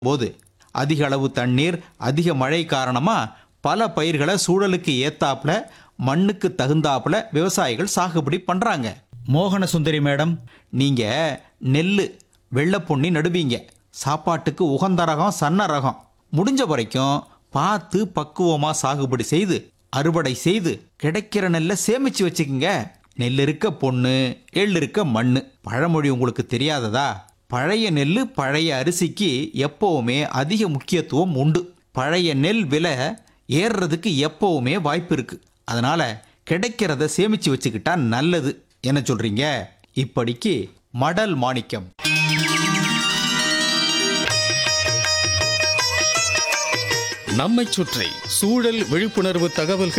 போது அதிக அளவு தண்ணீர் அதிக மழை காரணமா பல பயிர்களை சூழலுக்கு ஏத்தாப்புல மண்ணுக்கு தகுந்தாப்புல விவசாயிகள் சாகுபடி பண்றாங்க மோகன சுந்தரி மேடம் நீங்க நெல்லு வெள்ளைப்பொன்னி நடுவீங்க சாப்பாட்டுக்கு உகந்த ரகம் சன்ன ரகம் முடிஞ்ச வரைக்கும் பார்த்து பக்குவமா சாகுபடி செய்து அறுவடை செய்து கிடைக்கிற நெல்லை சேமிச்சு வச்சுக்கோங்க நெல் இருக்க பொண்ணு எள் இருக்க மண்ணு பழமொழி உங்களுக்கு தெரியாததா பழைய நெல் பழைய அரிசிக்கு எப்பவுமே அதிக முக்கியத்துவம் உண்டு பழைய நெல் விலை ஏறுறதுக்கு எப்பவுமே வாய்ப்பு இருக்கு அதனால கிடைக்கிறத சேமிச்சு வச்சுக்கிட்டா நல்லது என்ன சொல்றீங்க இப்படிக்கு மடல் மாணிக்கம் நம்மைச் சுற்றி சூழல் விழிப்புணர்வு தகவல்கள்